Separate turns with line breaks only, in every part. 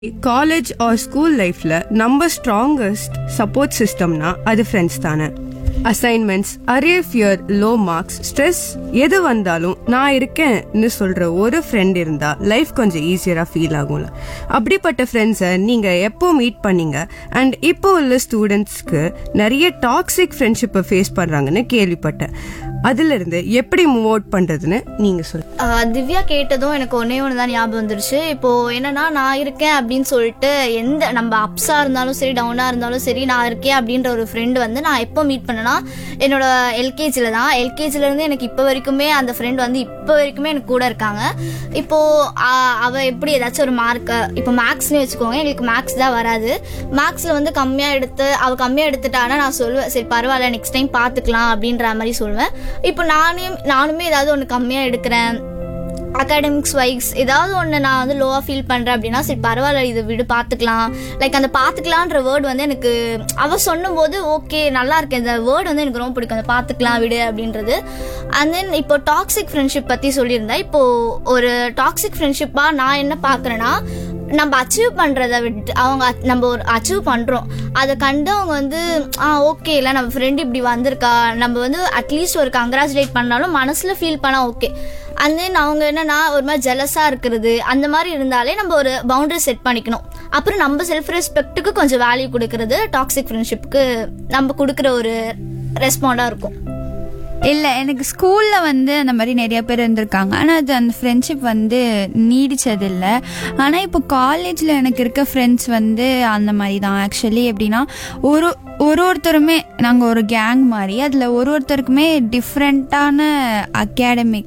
college or school லைஃப்ல நம்ம strongest support சிஸ்டம்னா அது ஃப்ரெண்ட்ஸ் தானே assignments arrear fear low marks stress எது வந்தாலும் நான் இருக்கேன்னு சொல்ற ஒரு ஃப்ரெண்ட் இருந்தா லைஃப் கொஞ்சம் ஈஸியரா ஃபீல் ஆகும்ல அப்படிப்பட்ட ஃப்ரெண்ட்ஸை நீங்க எப்போ மீட் பண்ணீங்க அண்ட் இப்போ உள்ள ஸ்டூடெண்ட்ஸ்க்கு நிறைய டாக்ஸிக் ஃப்ரெண்ட்ஷிப்பை ஃபேஸ் பண்றாங்கன்னு கேள்விப்பட்டேன் அதுல இருந்து எப்படி மூவ் அவுட் பண்றதுன்னு நீங்க சொல்லுங்க
ஆஹ் திவ்யா கேட்டதும் எனக்கு ஒன்னே ஒன்று தான் ஞாபகம் வந்துருச்சு இப்போ என்னன்னா நான் இருக்கேன் அப்படின்னு சொல்லிட்டு எந்த நம்ம அப்ஸா இருந்தாலும் சரி டவுனா இருந்தாலும் சரி நான் இருக்கேன் அப்படின்ற ஒரு ஃப்ரெண்டு வந்து நான் எப்போ மீட் பண்ணேன்னா என்னோட எல்கேஜில தான் எல்கேஜில இருந்து எனக்கு இப்போ வரைக்குமே அந்த ஃப்ரெண்ட் வந்து இப்போ வரைக்குமே எனக்கு கூட இருக்காங்க இப்போ ஆஹ் அவ எப்படி ஏதாச்சும் ஒரு மார்க் இப்போ மேக்ஸ்னு வச்சுக்கோங்க எங்களுக்கு மேக்ஸ் தான் வராது மேக்ஸ்ல வந்து கம்மியா எடுத்து அவ கம்மியா எடுத்துட்டானா நான் சொல்லுவேன் சரி பரவாயில்ல நெக்ஸ்ட் டைம் பார்த்துக்கலாம் அப்படின்ற மாதிரி சொல்லுவேன் இப்போ நானே நானுமே ஏதாவது ஒன்று கம்மியாக எடுக்கிறேன் அகாடமிக்ஸ் வைஸ் ஏதாவது ஒன்று நான் வந்து லோவாக ஃபீல் பண்ணுறேன் அப்படின்னா சரி பரவாயில்ல இது விடு பார்த்துக்கலாம் லைக் அந்த பார்த்துக்கலான்ற வேர்டு வந்து எனக்கு அவ சொன்னும்போது ஓகே நல்லா இருக்கு இந்த வேர்டு வந்து எனக்கு ரொம்ப பிடிக்கும் அந்த பார்த்துக்கலாம் விடு அப்படின்றது அண்ட் தென் இப்போ டாக்ஸிக் ஃப்ரெண்ட்ஷிப் பற்றி சொல்லியிருந்தேன் இப்போ ஒரு டாக்ஸிக் ஃப்ரெண்ட்ஷிப்பாக நான் என்ன பார்க்குறேன்னா நம்ம அச்சீவ் பண்ணுறத விட்டு அவங்க அ- நம்ம ஒரு அச்சீவ் பண்ணுறோம் அதை கண்டு அவங்க வந்து ஆ ஓகே இல்லை நம்ம ஃப்ரெண்ட் இப்படி வந்திருக்கா நம்ம வந்து அட்லீஸ்ட் ஒரு கங்க்ராச்சுலேட் பண்ணாலும் மனசில் ஃபீல் பண்ணால் ஓகே அண்ட் தென் அவங்க என்னன்னா ஒரு மாதிரி ஜெலஸாக இருக்கிறது அந்த மாதிரி இருந்தாலே நம்ம ஒரு பவுண்டரி செட் பண்ணிக்கணும் அப்புறம் நம்ம செல்ஃப் ரெஸ்பெக்ட்டுக்கு கொஞ்சம் வேல்யூ கொடுக்கறது டாக்ஸிக் ஃப்ரெண்ட்ஷிப்புக்கு நம்ம கொடுக்குற ஒரு ரெஸ்பாண்டாக இருக்கும்
இல்ல எனக்கு ஸ்கூல்ல வந்து அந்த மாதிரி நிறைய பேர் இருந்திருக்காங்க ஆனா அது அந்த ஃப்ரெண்ட்ஷிப் வந்து நீடிச்சது இல்ல ஆனா இப்போ காலேஜ்ல எனக்கு இருக்க ஃப்ரெண்ட்ஸ் வந்து அந்த மாதிரி தான் ஆக்சுவலி எப்படின்னா ஒரு ஒரு ஒருத்தருமே நாங்கள் ஒரு கேங் மாதிரி அதில் ஒரு ஒருத்தருக்குமே டிஃப்ரெண்ட்டான அகாடமிக்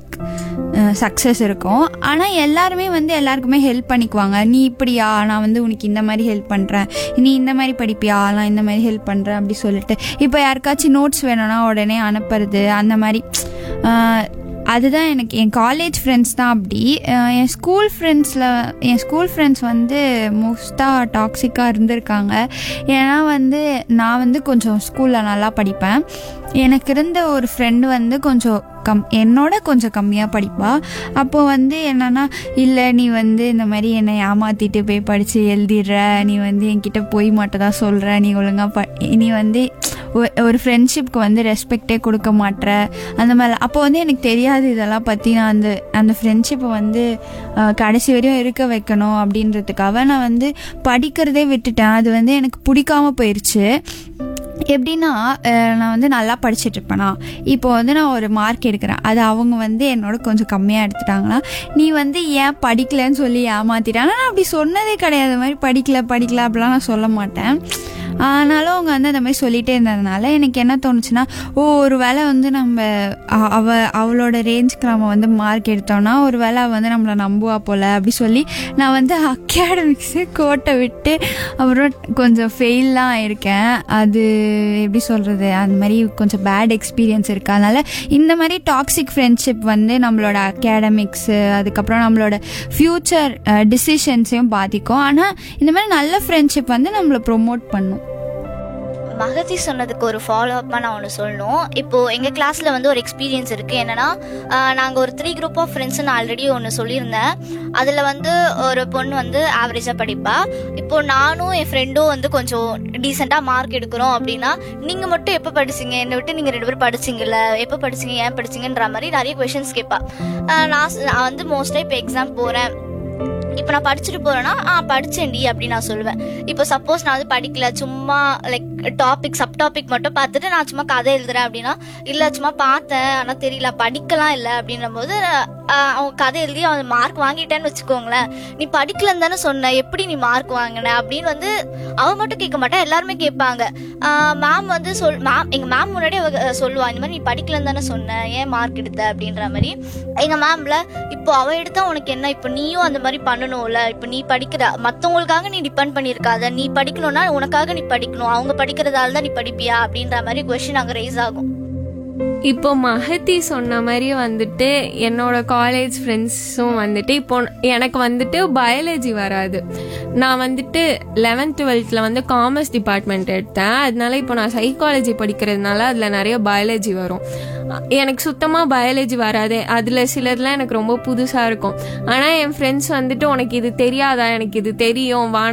சக்ஸஸ் இருக்கும் ஆனால் எல்லாருமே வந்து எல்லாருக்குமே ஹெல்ப் பண்ணிக்குவாங்க நீ இப்படியா நான் வந்து உனக்கு இந்த மாதிரி ஹெல்ப் பண்ணுறேன் நீ இந்த மாதிரி படிப்பியா நான் இந்த மாதிரி ஹெல்ப் பண்ணுறேன் அப்படி சொல்லிட்டு இப்போ யாருக்காச்சும் நோட்ஸ் வேணும்னா உடனே அனுப்புறது அந்த மாதிரி ஆஹ், அதுதான் எனக்கு என் காலேஜ் ஃப்ரெண்ட்ஸ் தான் அப்படி அஹ் என் ஸ்கூல் ஃப்ரெண்ட்ஸில் என் ஸ்கூல் ஃப்ரெண்ட்ஸ் வந்து மோஸ்ட்டாக டாக்ஸிக்காக இருந்திருக்காங்க ஏன்னா வந்து நான் வந்து கொஞ்சம் ஸ்கூலில் நல்லா படிப்பேன் எனக்கு இருந்த ஒரு ஃப்ரெண்டு வந்து கொஞ்சம் கம் என்னோட கொஞ்சம் கம்மியாக படிப்பா அப்போ வந்து என்னன்னா இல்லை நீ வந்து இந்த மாதிரி என்னை ஏமாத்திட்டு போய் படித்து எழுதிடுற நீ வந்து என்கிட்ட போய் மட்டும் தான் சொல்கிற நீ ஒழுங்காக ப நீ வந்து ஒ- ஒரு ஃப்ரெண்ட்ஷிப்க்கு வந்து ரெஸ்பெக்டே கொடுக்க மாட்ற அந்த மாதிரி அப்போ வந்து எனக்கு தெரியாது இதெல்லாம் பற்றி நான் அந்த அந்த ஃப்ரெண்ட்ஷிப்பை வந்து அஹ், கடைசி வரையும் இருக்க வைக்கணும் அப்படின்றதுக்காக நான் வந்து படிக்கிறதே விட்டுட்டேன் அது வந்து எனக்கு பிடிக்காம போயிடுச்சு எப்படின்னா அஹ், நான் வந்து நல்லா படிச்சுட்டு இருப்பேனா இப்போ வந்து நான் ஒரு மார்க் எடுக்கிறேன் அது அவங்க வந்து என்னோட கொஞ்சம் கம்மியாக எடுத்துட்டாங்கன்னா நீ வந்து ஏன் படிக்கலன்னு சொல்லி ஏமாத்திட்டாங்க நான் அப்படி சொன்னதே கிடையாது இந்த மாதிரி படிக்கல படிக்கல அப்படிலாம் நான் சொல்ல மாட்டேன் ஆனாலும் அவங்க வந்து அந்த மாதிரி சொல்லிட்டே இருந்ததுனால எனக்கு என்ன தோணுச்சுன்னா ஓ ஒரு வேளை வந்து நம்ம அ- அவ அவளோட ரேஞ்சுக்கு நம்ம வந்து மார்க் எடுத்தோம்னா ஒரு வேளை அவள் வந்து நம்மளை நம்புவா போல அப்படி சொல்லி நான் வந்து அகாடமிக்ஸு கோட்டை விட்டு அப்புறம் கொஞ்சம் ஃபெயில்லாம் ஆயிருக்கேன் அது எப்படி சொல்கிறது அந்த மாதிரி கொஞ்சம் பேட் எக்ஸ்பீரியன்ஸ் இருக்கு அதனால இந்த மாதிரி டாக்ஸிக் ஃப்ரெண்ட்ஷிப் வந்து நம்மளோட அகாடமிக்ஸு அதுக்கப்புறம் நம்மளோட ஃப்யூச்சர் டிசிஷன்ஸையும் பாதிக்கும் ஆனால் இந்த மாதிரி நல்ல ஃப்ரெண்ட்ஷிப் வந்து நம்மளை ப்ரொமோட் பண்ணும்
மகதி சொன்னதுக்கு ஒரு ஃபாலோ அப்பாக நான் ஒன்று சொல்லணும் இப்போது எங்கள் கிளாஸில் வந்து ஒரு எக்ஸ்பீரியன்ஸ் இருக்குது என்னென்னா நாங்கள் ஒரு த்ரீ குரூப் ஆஃப் ஃப்ரெண்ட்ஸ் நான் ஆல்ரெடி ஒன்று சொல்லியிருந்தேன் அதில் வந்து ஒரு பொண்ணு வந்து ஆவரேஜாக படிப்பா இப்போது நானும் என் ஃப்ரெண்டும் வந்து கொஞ்சம் டீசெண்டாக மார்க் எடுக்கிறோம் அப்படின்னா நீங்கள் மட்டும் எப்போ படிச்சீங்க என்னை விட்டு நீங்கள் ரெண்டு பேரும் படிச்சீங்கல்ல எப்போ படிச்சீங்க ஏன் படிச்சீங்கன்ற மாதிரி நிறைய கொஷின்ஸ் கேட்பா ஆஹ் நான் ஸ்- நான் வந்து மோஸ்ட்டாக இப்போ எக்ஸாம் போகிறேன் இப்போ நான் படிச்சுட்டு போறேன்னா ஆ படிச்சேன்டி அப்படின்னு நான் சொல்லுவேன் இப்போ சப்போஸ் நான் வந்து படிக்கல சும்மா லைக் டாபிக் சப் டாபிக் மட்டும் பார்த்துட்டு நான் சும்மா கதை எழுதுறேன் அப்படின்னா இல்லை சும்மா பார்த்தேன் ஆனால் தெரியல படிக்கலாம் இல்லை அப்படின்னும் போது ஆஹ், அவங்க கதை எழுதி அவன் மார்க் வாங்கிட்டேன்னு வச்சுக்கோங்களேன் நீ படிக்கலன்னு தானே சொன்ன எப்படி நீ மார்க் வாங்கின அப்படின்னு வந்து அவ மட்டும் கேட்க மாட்டா எல்லாருமே கேட்பாங்க மேம் வந்து சொல் மேம் எங்கள் மேம் முன்னாடி அவ அஹ், சொல்லுவா இந்த மாதிரி நீ படிக்கலன்னு தானே சொன்ன ஏன் மார்க் எடுத்த அப்படின்ற மாதிரி எங்கள் மேம்ல இப்போ அவ எடுத்தா உனக்கு என்ன இப்போ நீயும் அந்த மாதிரி பண்ணணும்ல இப்போ நீ படிக்கிற மற்றவங்களுக்காக நீ டிபெண்ட் பண்ணியிருக்காத நீ படிக்கணும்னா உனக்காக நீ படிக்கணும் அவங்க படிக்கிறதால தான் நீ படிப்பியா அப்படின்ற மாதிரி கொஷின் அங்கே ரைஸ் ஆகும்
இப்போ மஹதி சொன்ன மாதிரி வந்துட்டு என்னோட காலேஜ் ஃப்ரெண்ட்ஸும் வந்துட்டு இப்போ எனக்கு வந்துட்டு பயாலஜி வராது நான் வந்துட்டு லெவன்த் டுவெல்த்தில் வந்து காமர்ஸ் டிபார்ட்மெண்ட் எடுத்தேன் அதனால இப்போ நான் சைக்காலஜி படிக்கிறதுனால அதில் நிறைய பயாலஜி வரும் எனக்கு சுத்தமாக பயாலஜி வராது அதில் சிலர்லாம் எனக்கு ரொம்ப புதுசாக இருக்கும் ஆனால் என் ஃப்ரெண்ட்ஸ் வந்துட்டு உனக்கு இது தெரியாதா எனக்கு இது தெரியும் வா